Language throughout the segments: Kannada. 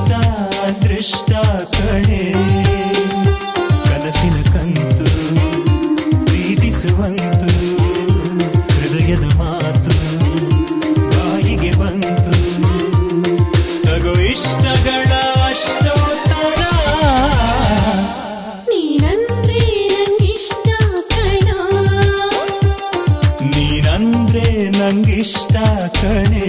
ಇಷ್ಟ ಅದೃಷ್ಟ ಕಣೆ ಕನಸಿನ ಕಂತು ಪ್ರೀತಿಸುವಂತು ಹೃದಯದ ಮಾತು ಬಾಯಿಗೆ ಬಂತು ತಗೋ ಇಷ್ಟಗಳ ಅಷ್ಟೋತ್ತರ ನೀನಂದ್ರೆ ನಂಗಿಷ್ಟ ಕಣೋ ನೀನಂದ್ರೆ ನಂಗಿಷ್ಟ ಕಣೆ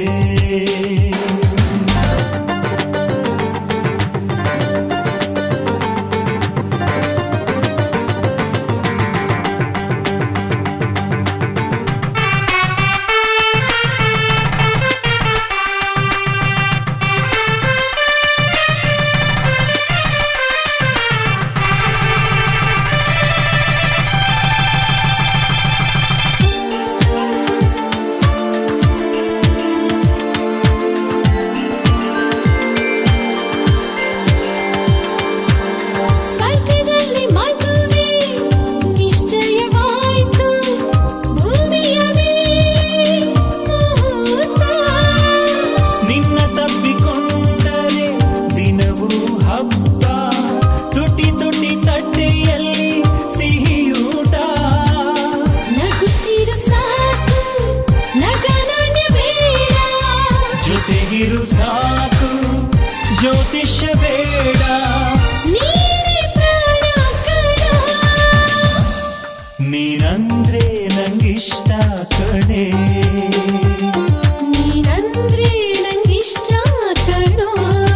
ಸ್ವರ್ಗದಲ್ಲಿ ಮದುವೆ ನಿಶ್ಚಯವಾಯಿತು ಭೂಮಿಯ ಮೇಲೆ ಮುಹೂರ್ತ ನಿನ್ನ ತಪ್ಪಿಕೊಂಡರೆ ದಿನವೂ ಹಬ್ಬ ತುಟಿ ತುಟಿ ತಟ್ಟೆಯಲ್ಲಿ ಸಿಹಿಯೂಟ ನಗುತ್ತಿರು ಸಾಕು ನಗನಾಣ್ಯ ಬೇಡ ಜೊತೆಗಿರು ಸಾಕು ಜ್ಯೋತಿಷ್ಯ ಬೇಡ ನೀನೇ ಪ್ರಾಣ ಕಣೋ ನೀನಂದ್ರೆ ನಂಗಿಷ್ಟ ಕಣೆ ನೀನಂದ್ರೆ ನಂಗಿಷ್ಟ ಕಣೋ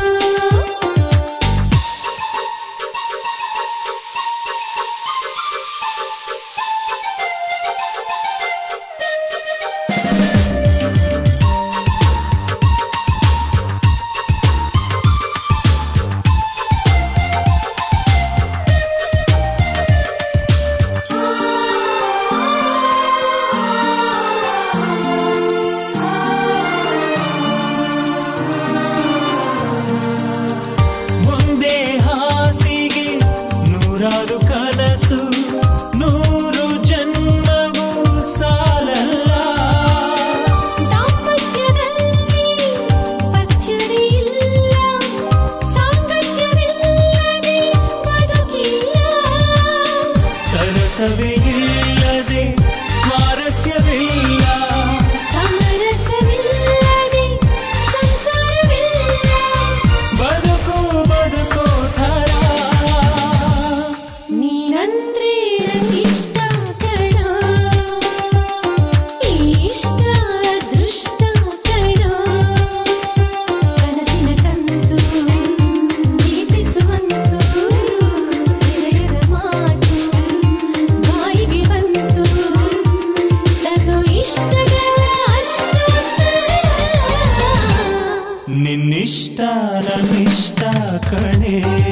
ಒಂದೇ ಹಾಸಿಗೆ ನೂರಾರು ಕನಸು ನೂರು ಜನ್ಮವು ಸಾಲಲ್ಲ ದಾಂಪತ್ಯದಲ್ಲಿ ಪಥ್ಯವೇ ಇಲ್ಲ ಸಾಂಗತ್ಯವಿಲ್ಲದೆ ಬದುಕಿಲ್ಲ ಸರಸವೇ ಇಲ್ಲದೆ ಸ್ವಾರಸ್ಯವಿಲ್ಲ ಸಮರಸವಿಲ್ಲದೆ ಸಂಸಾರವಿಲ್ಲ ಬದುಕು ಬದುಕೋ ಥರ ನೀನಂದ್ರೆ ನಂಗಿಷ್ಟ ಕಣೋ ಇಷ್ಟ ಅದೃಷ್ಟ ಕಣೋ ಕನಸಿನ ಕಂತು ಪ್ರೀತಿಸುವಂತು ಹೃದಯದ ಮಾತು ಬಾಯಿಗೆ ಬಂತು ತಗೋ ಇಷ್ಟಗಳ ಅಷ್ಟೋತ್ತರ ನಿನ್ನಿಷ್ಟ ನನ್ನಿಷ್ಟ ಕಣೆ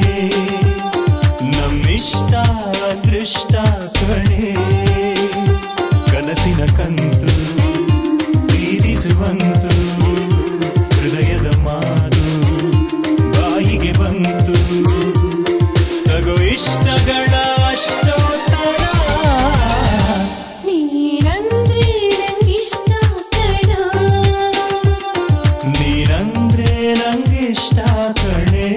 ನಮ್ಮಿಷ್ಟ ಅದೃಷ್ಟ ಕಣೆ ಕನಸಿನ ಕಂತು ಪ್ರೀತಿಸುವಂತು ಹೃದಯದ ಮಾತು ಬಾಯಿಗೆ ಬಂತು ತಗೋ ಇಷ್ಟಗಳ ಅಷ್ಟೋತ್ತರ ನೀನಂದ್ರೆ ನಂಗಿಷ್ಟ ಕಣೋ ನೀನಂದ್ರೆ ನಂಗಿಷ್ಟ ಕಣೆ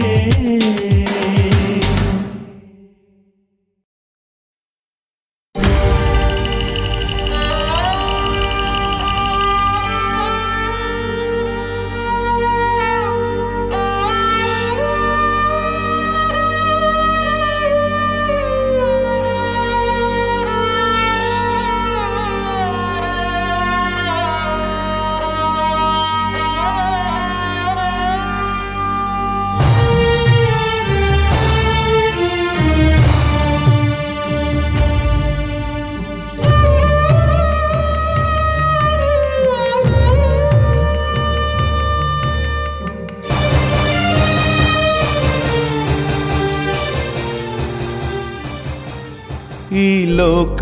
ಈ ಲೋಕ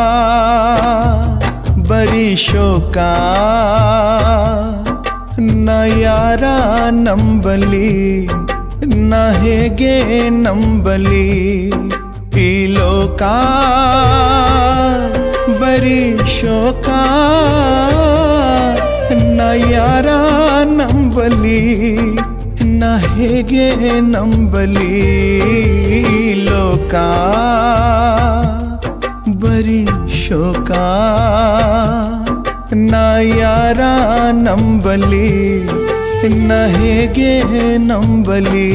ಬರೀ ಶೋಕ ನ ಯಾರ ನಂಬಲಿ ನ ಹೇಗೆ ನಂಬಲಿ ಈ ಲೋಕ ಬರೀ ಶೋಕ ನ ಯಾರ ನಂಬಲಿ ನ ಹೇಗೆ ನಂಬಲಿ ಲೋಕ ಬರೀ ಶೋಕ ನಾ ಯಾರ ನಂಬಲಿ ನ ಹೇಗೆ ನಂಬಲಿ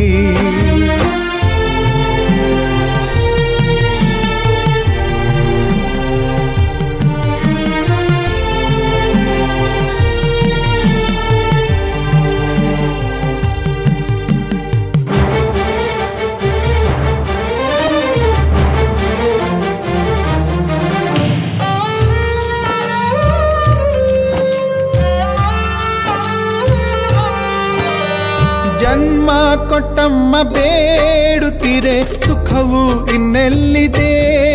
ಜನ್ಮ ಕೊಟ್ಟಮ್ಮ ಬೇಡುತ್ತೀರೆ ಸುಖವು ಇನ್ನೆಲ್ಲಿದೆ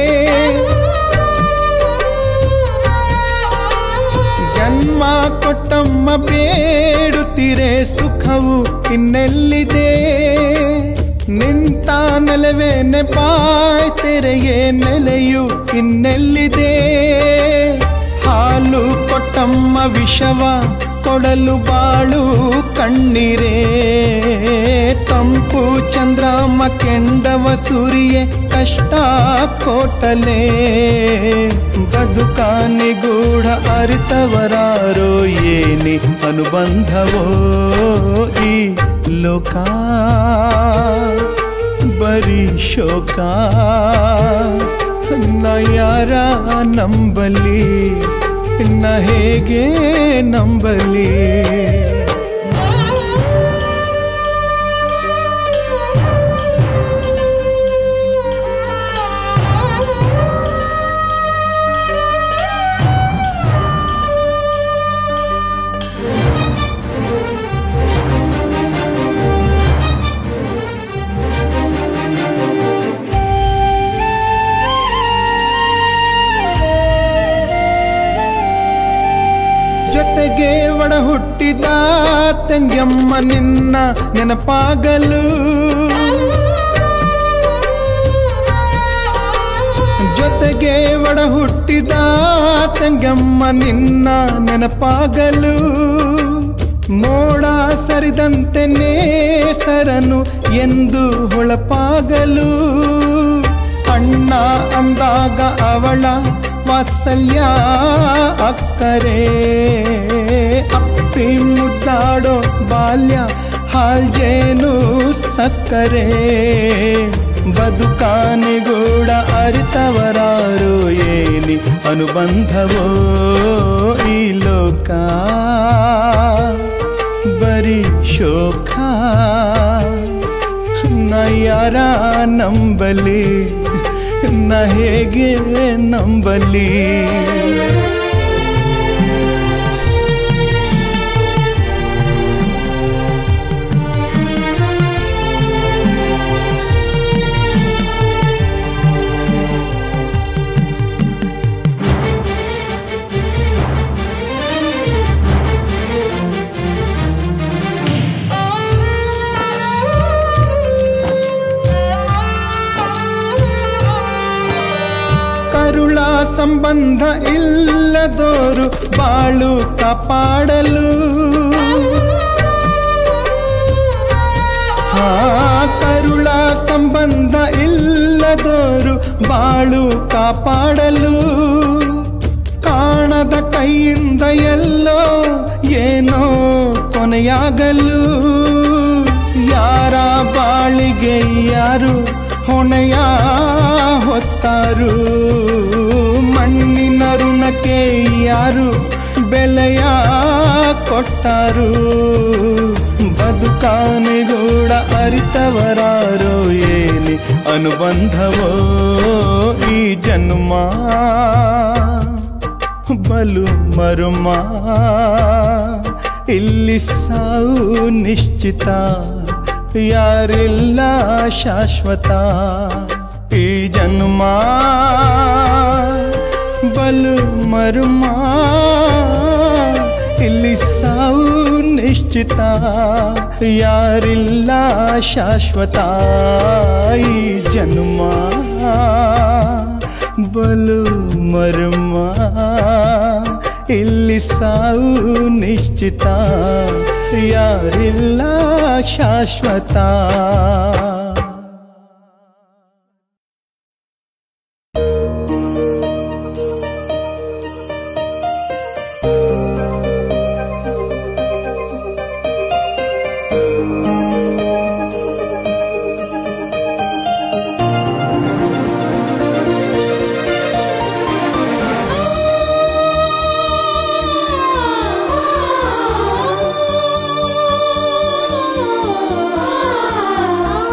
ಜನ್ಮ ಕೊಟ್ಟಮ್ಮ ಬೇಡುತ್ತೀರೆ ಸುಖವು ಇನ್ನೆಲ್ಲಿದೆ ನಿಂತ ನೆಲವೇನೆ ಬಾಯ್ ತೆರೆಯೇ ನೆಲೆಯು ಇನ್ನೆಲ್ಲಿದೆ ಹಾಲು ಕೊಟ್ಟಮ್ಮ ವಿಷವ ಕೊಡಲು ಬಾಳು ಕಣ್ಣೀರೇ ತಂಪು ಚಂದ್ರಾಮ ಕೆಂಡವ ಸೂರಿಯೇ ಕಷ್ಟ ಕೋಟಲೆ ಬದುಕ ನಿಗೂಢ ಅರಿತವರಾರೋ ಏನಿ ಅನುಬಂಧವೋ ಈ ಲೋಕ ಬರೀ ಶೋಕ ನ ಯಾರ ನಂಬಲಿ ನ ಹೇಗೆ ನಂಬಲಿ ಜೊತೆಗೆ ಒಡ ಹುಟ್ಟಿದ ತಂಗ್ಯಮ್ಮ ನಿನ್ನ ನೆನಪಾಗಲು ಜೊತೆಗೆ ಒಡ ಹುಟ್ಟಿದ ತಂಗಮ್ಮ ನಿನ್ನ ನೆನಪಾಗಲು ಮೋಡ ಸರಿದಂತೆ ನೇಸರನು ಎಂದು ಹೊಳಪಾಗಲು ಅಣ್ಣ ಅಂದಾಗ ಅವಳ ವಾತ್ಸಲ್ಯ ಅಕ್ಕರೆ ಅಪ್ಪಿ ಮುದ್ದಾಡೋ ಬಾಲ್ಯ ಹಾಲ್ಜೇನು ಸಕ್ಕರೆ ಬದುಕಾನಿಗೂಡ ಅರಿತವರಾರು ಏನಿ ಅನುಬಂಧವೋ ಈ ಲೋಕ ಬರೀ ಶೋಕ ನ ಯಾರ ನಂಬಲಿ ನ ಹೇಗೆ ನಂಬಲಿ ಕರುಳ ಸಂಬಂಧ ಇಲ್ಲದೋರು ಬಾಳು ಕಾಪಾಡಲು ಆ ಕರುಳ ಸಂಬಂಧ ಇಲ್ಲದೋರು ಬಾಳು ಕಾಪಾಡಲು ಕಾಣದ ಕೈಯಿಂದ ಎಲ್ಲೋ ಏನೋ ಕೊನೆಯಾಗಲು ಯಾರ ಬಾಳಿಗೆ ಯಾರು ಹೊಣೆಯ ಹೊತ್ತಾರು ಮಣ್ಣಿನ ಋಣಕ್ಕೆ ಯಾರು ಬೆಲೆಯ ಕೊಟ್ಟಾರು ಬದುಕಾನಿಗೂಡ ಅರಿತವರಾರೋ ಏನಿ ಅನುಬಂಧವೋ ಈ ಜನ್ಮ ಬಲು ಮರುಮ ಇಲ್ಲಿ ಸಾವು ನಿಶ್ಚಿತ ಯಾರಿಲ್ಲ ಶಾಶ್ವತ ಈ ಜನ್ಮ ಬಲು ಮರುಮ ಇಲ್ಲಿ ಸಾವು ನಿಶ್ಚಿತ ಯಾರಿಲ್ಲ ಶಾಶ್ವತ ಈ ಜನ್ಮ ಬಲು ಮರ್ಮ ಇಲ್ಲಿ ಸಾವು ನಿಶ್ಚಿತ ಯಾರಿಲ್ಲ ಶಾಶ್ವತ ಆ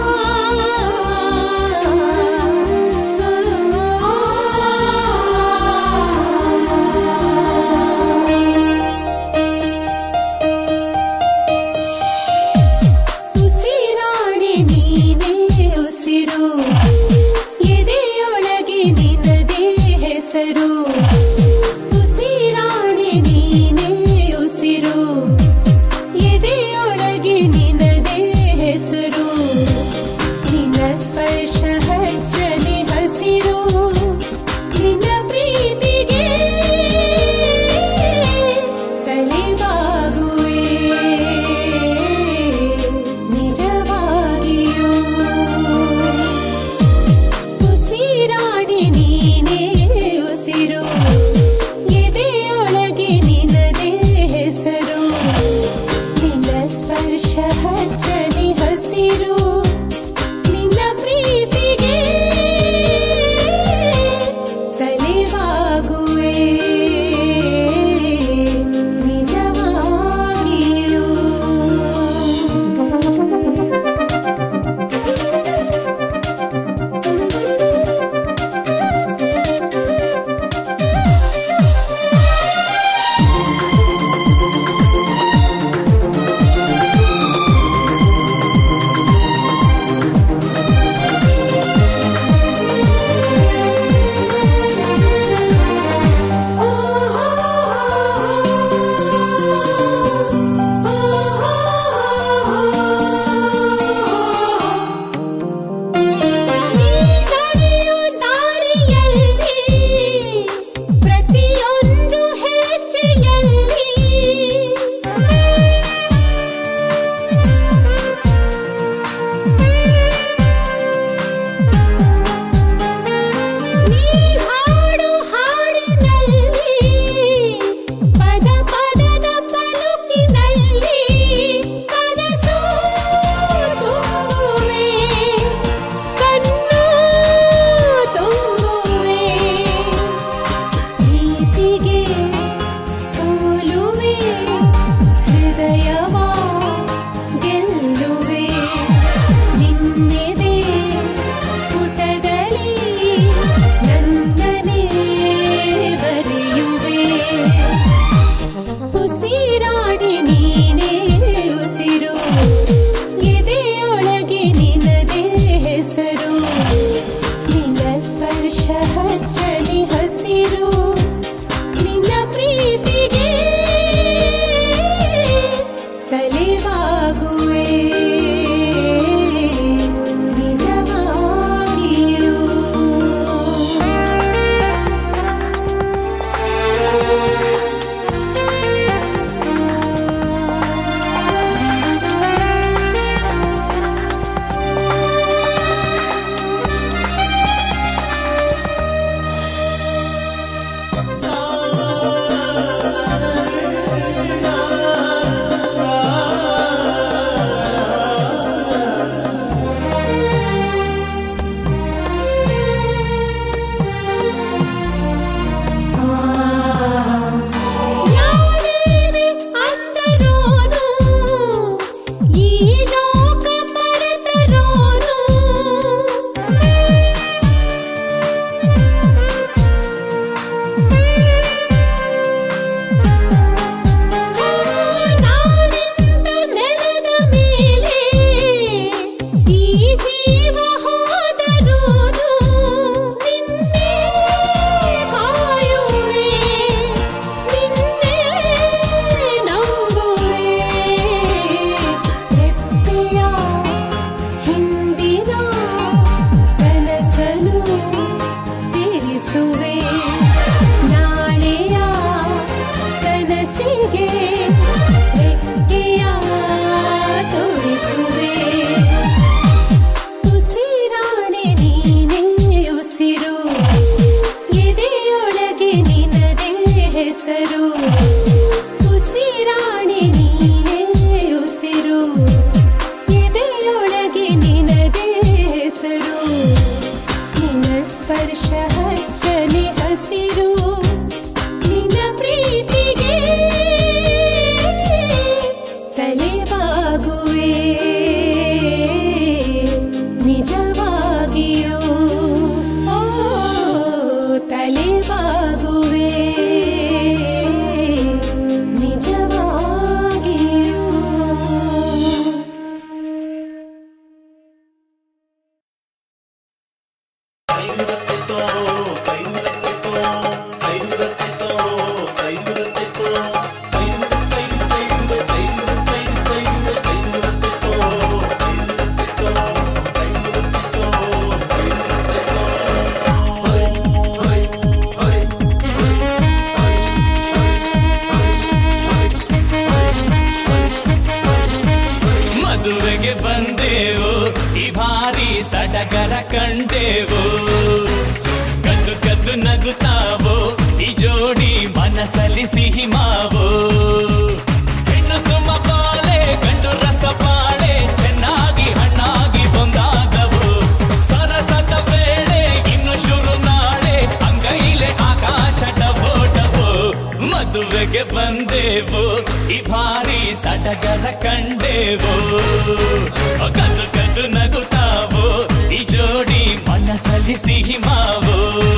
ಸಡಗರ ಕಂಡೆವು ಕದ್ದು ಕದ್ದು ನಗುತ್ತಾವೋ ಈ ಜೋಡಿ ಮನಸ್ಸಲ್ಲಿ ಸಿಹಿ ಮಾವೋ ಹೆಣ್ಣು ಸುಮ್ಮ ಬಾಳೆ ಗಂಡು ರಸ ಬಾಳೆ ಚೆನ್ನಾಗಿ ಹಣ್ಣಾಗಿ ಒಂದಾದವು ಸರಸದ ವೇಳೆ ಇನ್ನು ಶುರು ನಾಳೆ ಅಂಗೈಲೆ ಆಕಾಶ ಡಬೋ ಡಬೋ ಮದುವೆಗೆ ಬಂದೆವು ಈ ಭಾರಿ ಸಡಗರ ಕಂಡೆವು ಕದ್ದು ಕದ್ದು ನಗುತ್ತಾವೋ ಈ ಜೋಡಿ ಮನಸ್ಸಲ್ಲಿ ಸಿಹಿ ಮಾವೋ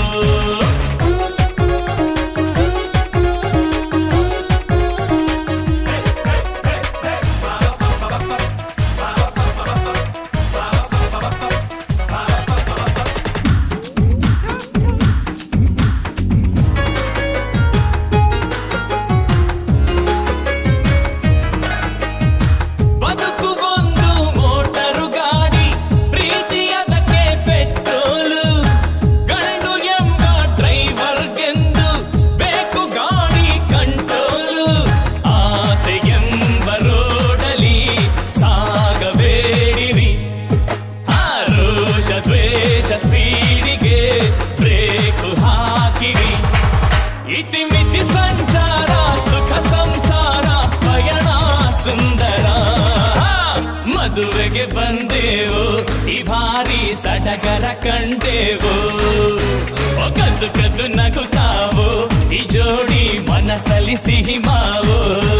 ಬದುಕು ಒಂದು ಮೋಟರು ಗಾಡಿ ಪ್ರೀತಿ ಅದಕ್ಕೆ ಪೆಟ್ರೋಲು ಗಂಡು ಎಂಬ ಡ್ರೈವರ್ಗೆಂದು ಬೇಕು ಗಾಡಿ ಕಂಟ್ರೋಲು ಆಸೆ ಎಂಬ ರೋಡಲಿ ಸಾಗಬೇಡಿರಿ ಆರೋಷ ದ್ವೇಷ ಸ್ಪೀಡಿಗೆ ಬ್ರೇಕು ಹಾಕಿರಿ ಇತಿಮಿತಿ ಸಂಚಾರ ಸುಖ ಸಂಸಾರ ಪಯಣ ಸುಂದರ ಮದುವೆಗೆ ಬಂದೆವು ಈ ಭಾರಿ ಸಡಗರ ಕಂಡೆವು ಓ ಕದ್ದು ಕದ್ದು ನಗುತ್ತಾವು ಈ ಜೋಡಿ ಮನಸ್ಸಲ್ಲಿ ಸಿಹಿ ಮಾವು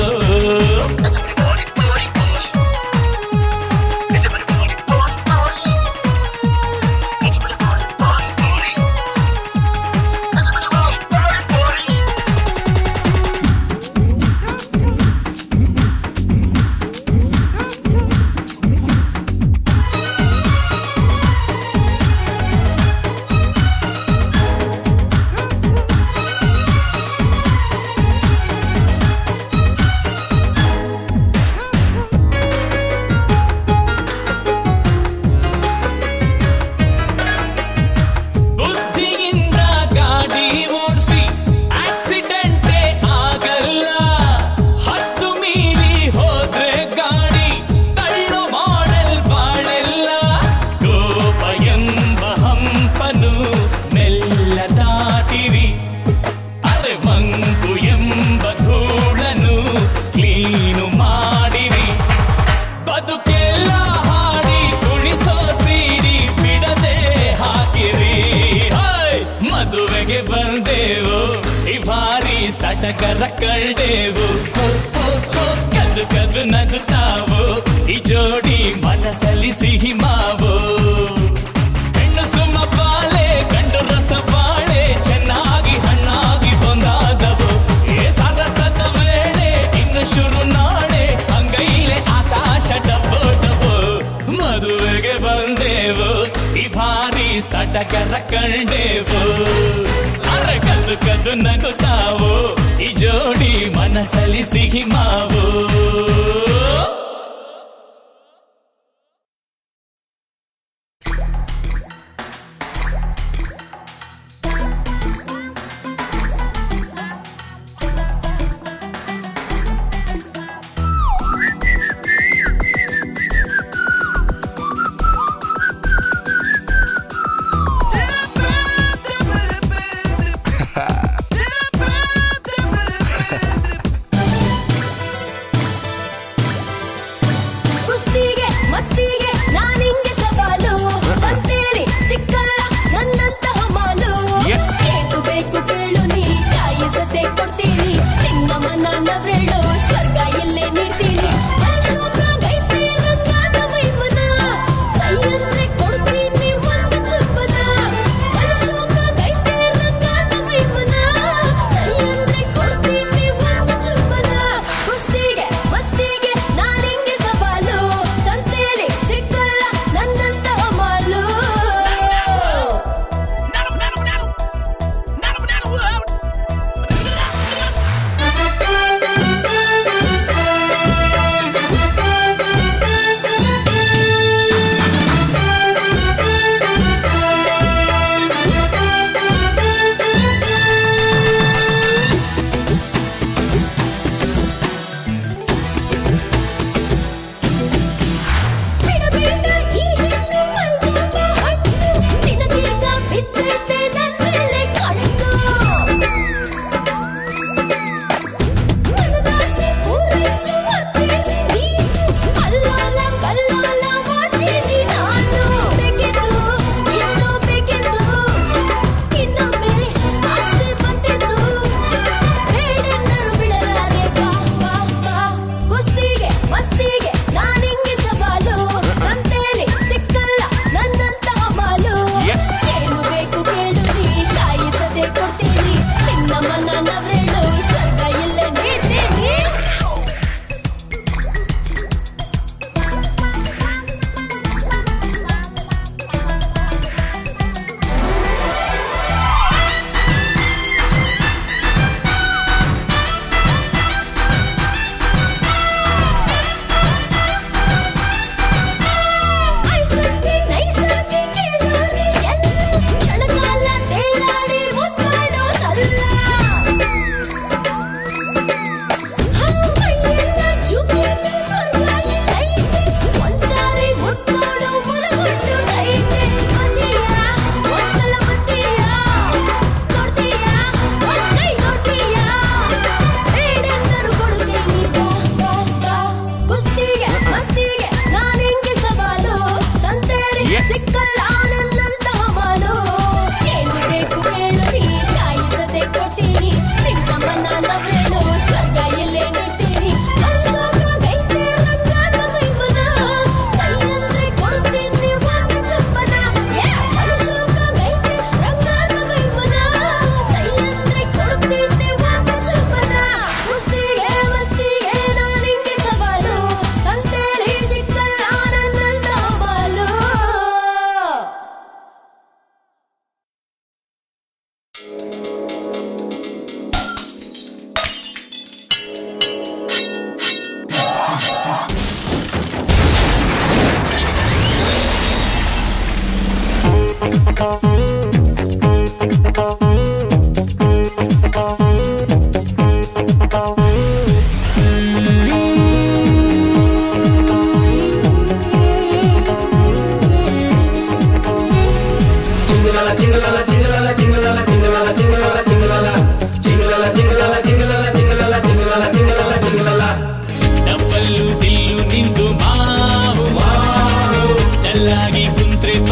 ಬುದ್ಧಿಯಿಂದ ಗಾಡಿ ಓಡಿಸಿ ಆಕ್ಸಿಡೆಂಟೇ ಆಗಲ್ಲ ಹತ್ತು ಮೀರಿ ಹೋದ್ರೆ ಗಾಡಿ ತಳ್ಳು ಮಾಡಲ್ ಬಾಳೆಲ್ಲ ಕೋಪ ಎಂಬ ಹಂಪನು ಮೆಲ್ಲ ದಾಟಿರಿ ಅರೆ ಮಂಕು ಎಂಬ ಧೂಳನು ಕ್ಲೀನು ಮಾಡಿರಿ ಬದುಕೆಲ್ಲ ಹಾಡಿ ಕುಣಿಸೋ ಸೀಡಿ ಬಿಡದೆ ಹಾಕಿರಿ ಹಾಯ್! ಮದುವೆಗೆ ಬಂದೆವು ಈ ಭಾರಿ ಸಟಕರ ಕಳ್ಡೆವು ಹೋ, ಹೋ, ಹೋ, ಕದ್ದು ಕದ್ದು ನಗುತ್ತಾವು ಈ ಜೋಡಿ ಮನಸ್ಸಲ್ಲಿ ಸಿಹಿ ಮಾವು ಹೆಣ್ಣು ಸುಮ್ಮ ಬಾಳೆ ಗಂಡು ರಸ ಬಾಳೆ ಚೆನ್ನಾಗಿ ಹಣ್ಣಾಗಿ ಬಂದಾದವು ಏ ಸರಸದ ವೇಳೆ ಇನ್ನು ಶುರು ನಾಳೆ ಅಂಗೈಲೆ ಆಕಾಶ ಡಬ್ಬೋ ಡಬ್ಬೋ ಮದುವೆಗೆ ಬಂದೆವು ಈ ಭಾರಿ ಸಟಕರ ಕಂಡೆವು ಅರೆ ಕದ್ದು ಕದ್ದು ನಗುತ್ತಾವು ಈ ಜೋಡಿ ಮನಸ್ಸಲ್ಲಿ ಸಿಹಿ ಮಾವು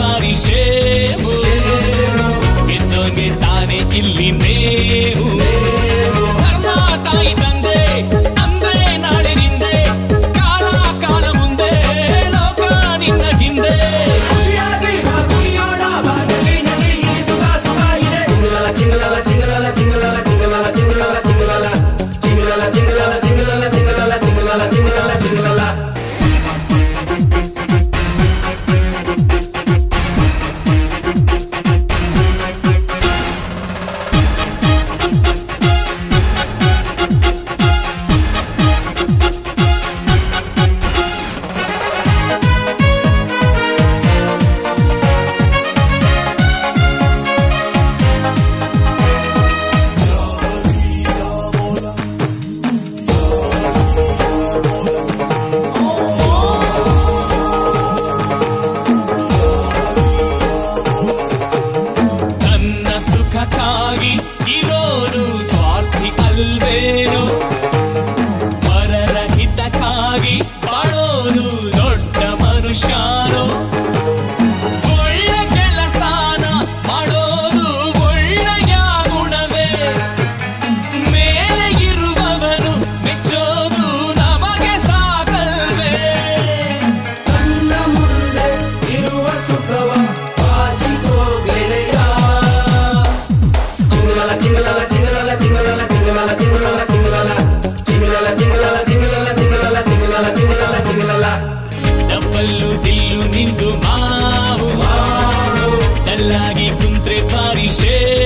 ಬಾರಿ ಶೇವು ಗೆದ್ದೋಂಗೆ ತಾನೆ ಇಲ್ಲಿ ನೇವು ಧರ್ಮ ತಾಯಿ ತಂದೆ ಅಂದ್ರೆ ನಾಳೆ ನಿಂದೆ ಕಾಲ ಕಾಲ ಮುಂದೆ ಲೋಕ ನಿನ್ನ ಹಿಂದೆ ಖುಷಿಯಾಗಿ ಬಾ ಕುಣಿಯೋಣ ಬಾ ನಲಿ ನಲಿ ಈ ಸುಖ ಸುಖ ಇದೆ ಚಿಂಗಲಾಲ ಚಿಂಗಲಾಲ ಚಿಂಗಲಾಲ ಚಿಂಗಲಾಲ ಚಿಂಗಲಾಲ ಚಿಂಗಲಾಲ ಚಿಂಗಲಾಲ ಚಿಂಗಲಾಲ ಚಿಂಗಲಾಲ ಚಿಂಗಲಾಲ ಚಿಂಗಲಾಲ ಚಿಂಗಲಾಲ ಚಿಂಗಲಾಲ ಚಿಂಗಲಾಲ ತನ್ನ ಸುಖಕ್ಕಾಗಿ ಇರೋನು ಸ್ವಾರ್ಥಿ ಅಲ್ವೇನು ಪರರ ಹಿತಕ್ಕಾಗಿ ಬಾಳೋನು ದೊಡ್ಡ ಮನುಷ್ಯನು ಒಳ್ಳೆ ಕೆಲಸನ ಮಾಡೋದು ಒಳ್ಳೆಯ ಗುಣವೇ ಮೇಲೆ ಇರುವವನು ಮೆಚ್ಚೋದು ನಮಗೆ ಸಾಕಲ್ವೇ ಕಣ್ಣ ಮುಂದೆ ಇರುವ ಸುಖವ ಬಾಚಿಕೋ ಗೆಳೆಯ ಚಿಂಗಲಾಲ ಚಿಂಗಲಾಲ ಚಿಂಗಲಾಲ ಚಿಂಗಲಾಲ ಚಿಂಗಲಾಲ ಚಿಂಗಲಾಲ ಚಿಂಗಲಾಲ ಚಿಂಗಲಾಲ ಚಿಂಗಲಾಲ ಚಿಂಗಲಾಲ ಚಿಂಗಲಾಲ ಚಿಂಗಲಾಲ ಚಿಂಗಲಾಲ ಚಿಂಗಲಾಲ ಡಬ್ಬಲ್ಲು ದಿಲ್ಲು ನಿಂದು ಮಾವು ಡಲ್ಲಾಗಿ ಕುಂತ್ರೆ ಬಾರಿ ಶೇ